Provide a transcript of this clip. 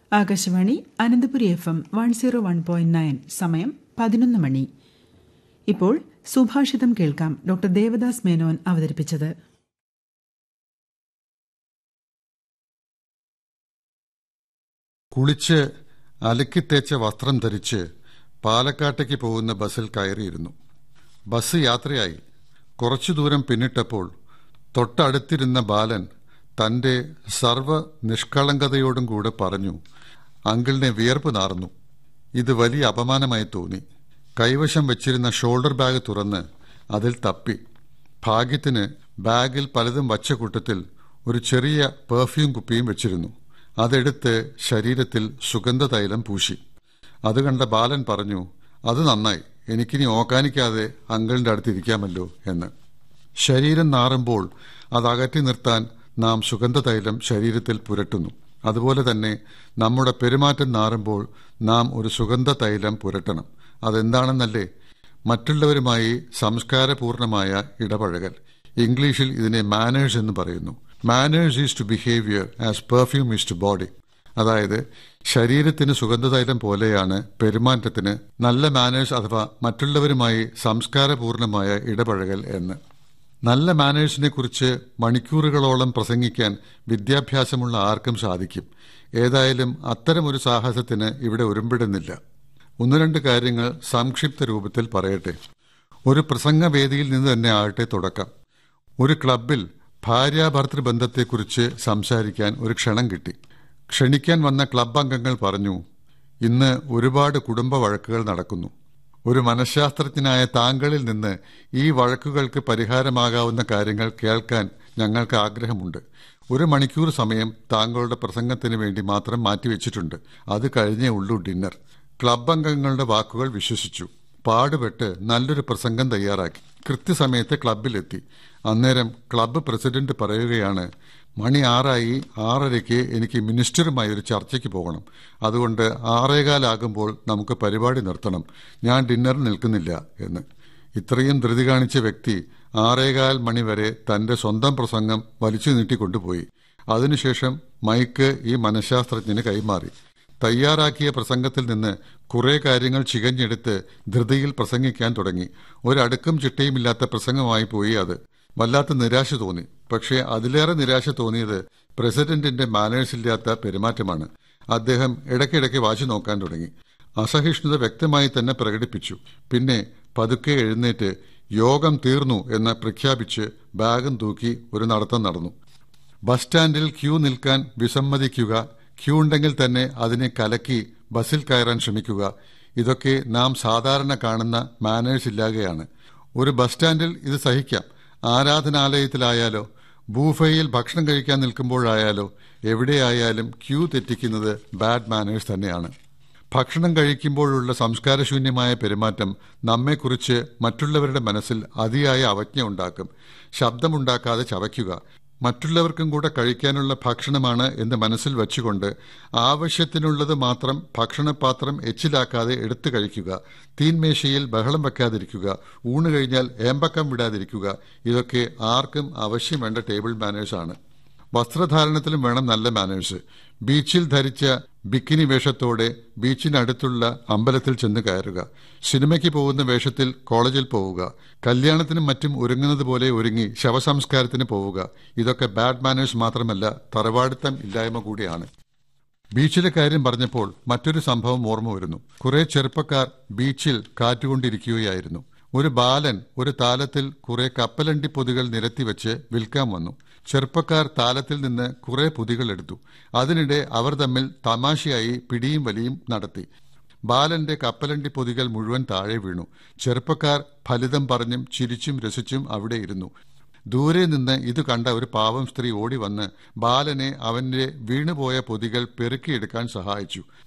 Akashvani Ananthapuri F M one zero one point nine സമയം പതിനൊന്ന് മണി ഇപ്പോൾ സുഭാഷിതം കേൾക്കാം ഡോക്ടർ ദേവദാസ് മേനോൻ അവതരിപ്പിച്ചത് കുളിച്ച് അലക്കിത്തേച്ച വസ്ത്രം ധരിച്ച് പാലക്കാട്ടേക്ക് പോകുന്ന ബസ്സിൽ കയറിയിരുന്നു ബസ് യാത്രയായി കുറച്ചു ദൂരം പിന്നിട്ടപ്പോൾ തൊട്ടടുത്തിരുന്ന ബാലൻ തന്റെ സർവ നിഷ്കളങ്കതയോടും കൂടെ പറഞ്ഞു അങ്കിളിനെ വിയർപ്പ് നാർന്നു ഇത് വലിയ അപമാനമായി തോന്നി കൈവശം വെച്ചിരുന്ന ഷോൾഡർ ബാഗ് തുറന്ന് അതിൽ തപ്പി ഭാഗ്യത്തിന് ബാഗിൽ പലതും വച്ച കൂട്ടത്തിൽ ഒരു ചെറിയ പെർഫ്യൂം കുപ്പിയും വെച്ചിരുന്നു അതെടുത്ത് ശരീരത്തിൽ സുഗന്ധതൈലം പൂശി അത് കണ്ട ബാലൻ പറഞ്ഞു അത് നന്നായി എനിക്കിനി ഓക്കാനിക്കാതെ അങ്കിളിന്റെ അടുത്ത് ഇരിക്കാമല്ലോ എന്ന് ശരീരം നാറുമ്പോൾ അത് അകറ്റി നിർത്താൻ നാം സുഗന്ധതൈലം ശരീരത്തിൽ പുരട്ടുന്നു അതുപോലെ തന്നെ നമ്മുടെ പെരുമാറ്റം നാറുമ്പോൾ നാം ഒരു സുഗന്ധ തൈലം പുരട്ടണം അതെന്താണെന്നല്ലേ മറ്റുള്ളവരുമായി സംസ്കാരപൂർണമായ ഇടപഴകൽ ഇംഗ്ലീഷിൽ ഇതിനെ മാനേഴ്സ് എന്ന് പറയുന്നു manners is to behaviour as perfume is to body അതായത് ശരീരത്തിന് സുഗന്ധതൈലം പോലെയാണ് പെരുമാറ്റത്തിന് നല്ല മാനേഴ്സ് അഥവാ മറ്റുള്ളവരുമായി സംസ്കാരപൂർണമായ ഇടപഴകൽ എന്ന് നല്ല മാനേഴ്സിനെ കുറിച്ച് മണിക്കൂറുകളോളം പ്രസംഗിക്കാൻ വിദ്യാഭ്യാസമുള്ള ആർക്കും സാധിക്കും ഏതായാലും അത്തരമൊരു സാഹസത്തിന് ഇവിടെ ഒരുമ്പിടുന്നില്ല ഒന്ന് രണ്ട് കാര്യങ്ങൾ സംക്ഷിപ്ത രൂപത്തിൽ പറയട്ടെ ഒരു പ്രസംഗവേദിയിൽ നിന്ന് തന്നെ ആകട്ടെ തുടക്കം ഒരു ക്ലബിൽ ഭാര്യാഭർത്തൃ ബന്ധത്തെക്കുറിച്ച് സംസാരിക്കാൻ ഒരു ക്ഷണം കിട്ടി ക്ഷണിക്കാൻ വന്ന ക്ലബ് അംഗങ്ങൾ പറഞ്ഞു ഇന്ന് ഒരുപാട് കുടുംബ വഴക്കുകൾ നടക്കുന്നു ഒരു മനഃശാസ്ത്രജ്ഞനായ താങ്കളിൽ നിന്ന് ഈ വഴക്കുകൾക്ക് പരിഹാരമാകാവുന്ന കാര്യങ്ങൾ കേൾക്കാൻ ഞങ്ങൾക്ക് ആഗ്രഹമുണ്ട് ഒരു മണിക്കൂർ സമയം താങ്കളുടെ പ്രസംഗത്തിന് വേണ്ടി മാത്രം മാറ്റിവെച്ചിട്ടുണ്ട് അത് കഴിഞ്ഞേ ഉള്ളൂ ഡിന്നർ ക്ലബ് അംഗങ്ങളുടെ വാക്കുകൾ വിശ്വസിച്ചു പാടുപെട്ട് നല്ലൊരു പ്രസംഗം തയ്യാറാക്കി കൃത്യസമയത്ത് ക്ലബിലെത്തി അന്നേരം ക്ലബ്ബ് പ്രസിഡന്റ് പറയുകയാണ് മണി ആറായി ആറരയ്ക്ക് എനിക്ക് മിനിസ്റ്ററുമായി ഒരു ചർച്ചയ്ക്ക് പോകണം അതുകൊണ്ട് ആറേകാലാകുമ്പോൾ നമുക്ക് പരിപാടി നിർത്തണം ഞാൻ ഡിന്നറിന് നിൽക്കുന്നില്ല എന്ന് ഇത്രയും ധൃതി കാണിച്ച വ്യക്തി ആറേകാൽ മണി വരെ തന്റെ സ്വന്തം പ്രസംഗം വലിച്ചു നീട്ടിക്കൊണ്ടുപോയി അതിനുശേഷം മൈക്ക് ഈ മനഃശാസ്ത്രജ്ഞന് കൈമാറി തയ്യാറാക്കിയ പ്രസംഗത്തിൽ നിന്ന് കുറെ കാര്യങ്ങൾ ചികഞ്ഞെടുത്ത് ധൃതിയിൽ പ്രസംഗിക്കാൻ തുടങ്ങി ഒരടുക്കും ചിട്ടയുമില്ലാത്ത പ്രസംഗമായി പോയി അത് വല്ലാത്ത നിരാശ തോന്നി പക്ഷേ അതിലേറെ നിരാശ തോന്നിയത് പ്രസിഡന്റിന്റെ മാനേഴ്സ് ഇല്ലാത്ത പെരുമാറ്റമാണ് അദ്ദേഹം ഇടയ്ക്കിടയ്ക്ക് വാച്ചു നോക്കാൻ തുടങ്ങി അസഹിഷ്ണുത വ്യക്തമായി തന്നെ പ്രകടിപ്പിച്ചു പിന്നെ പതുക്കെ എഴുന്നേറ്റ് യോഗം തീർന്നു എന്ന് പ്രഖ്യാപിച്ച് ബാഗും തൂക്കി ഒരു നടത്തം നടന്നു ബസ് സ്റ്റാൻഡിൽ ക്യൂ നിൽക്കാൻ വിസമ്മതിക്കുക ക്യൂ ഉണ്ടെങ്കിൽ തന്നെ അതിനെ കലക്കി ബസ്സിൽ കയറാൻ ശ്രമിക്കുക ഇതൊക്കെ നാം സാധാരണ കാണുന്ന മാനേഴ്സ് ഇല്ലാതെയാണ് ഒരു ബസ് സ്റ്റാൻഡിൽ ഇത് സഹിക്കാം ആരാധനാലയത്തിലായാലോ ബൂഫയിൽ ഭക്ഷണം കഴിക്കാൻ നിൽക്കുമ്പോഴായാലോ എവിടെയായാലും ക്യൂ തെറ്റിക്കുന്നത് ബാഡ് മാനേഴ്സ് തന്നെയാണ് ഭക്ഷണം കഴിക്കുമ്പോഴുള്ള സംസ്കാരശൂന്യമായ പെരുമാറ്റം നമ്മെക്കുറിച്ച് മറ്റുള്ളവരുടെ മനസ്സിൽ അതിയായ അവജ്ഞ ഉണ്ടാക്കും ശബ്ദമുണ്ടാക്കാതെ ചവയ്ക്കുക മറ്റുള്ളവർക്കും കൂടെ കഴിക്കാനുള്ള ഭക്ഷണമാണ് എന്ന് മനസ്സിൽ വെച്ചുകൊണ്ട് ആവശ്യത്തിനുള്ളത് മാത്രം ഭക്ഷണപാത്രം എച്ചിലാക്കാതെ എടുത്തു കഴിക്കുക തീൻമേശയിൽ ബഹളം വെക്കാതിരിക്കുക ഊണ് കഴിഞ്ഞാൽ ഏമ്പക്കം വിടാതിരിക്കുക ഇതൊക്കെ ആർക്കും ആവശ്യം വേണ്ട ടേബിൾ മാനേഴ്സാണ് വസ്ത്രധാരണത്തിലും വേണം നല്ല മാനേഴ്സ് ബീച്ചിൽ ധരിച്ച ബിക്കിനി വേഷത്തോടെ ബീച്ചിനടുത്തുള്ള അമ്പലത്തിൽ ചെന്ന് കയറുക സിനിമയ്ക്ക് പോകുന്ന വേഷത്തിൽ കോളേജിൽ പോവുക കല്യാണത്തിനും മറ്റും ഒരുങ്ങുന്നത് പോലെ ഒരുങ്ങി ശവസംസ്കാരത്തിന് പോവുക ഇതൊക്കെ ബാഡ് മാനേഴ്സ് മാത്രമല്ല തറവാടിത്തം ഇല്ലായ്മ കൂടിയാണ് ബീച്ചിലെ കാര്യം പറഞ്ഞപ്പോൾ മറ്റൊരു സംഭവം ഓർമ്മ വരുന്നു കുറെ ചെറുപ്പക്കാർ ബീച്ചിൽ കാറ്റുകൊണ്ടിരിക്കുകയായിരുന്നു ഒരു ബാലൻ ഒരു താലത്തിൽ കുറെ കപ്പലണ്ടി പൊതികൾ നിരത്തിവെച്ച് വിൽക്കാൻ വന്നു ചെറുപ്പക്കാർ താലത്തിൽ നിന്ന് കുറെ പൊതികൾ എടുത്തു അതിനിടെ അവർ തമ്മിൽ തമാശയായി പിടിയും വലിയും നടത്തി ബാലന്റെ കപ്പലണ്ടി പൊതികൾ മുഴുവൻ താഴെ വീണു ചെറുപ്പക്കാർ ഫലിതം പറഞ്ഞും ചിരിച്ചും രസിച്ചും അവിടെ ഇരുന്നു ദൂരെ നിന്ന് ഇത് കണ്ട ഒരു പാവം സ്ത്രീ ഓടി വന്ന് ബാലനെ അവന്റെ വീണുപോയ പൊതികൾ പെറുക്കിയെടുക്കാൻ സഹായിച്ചു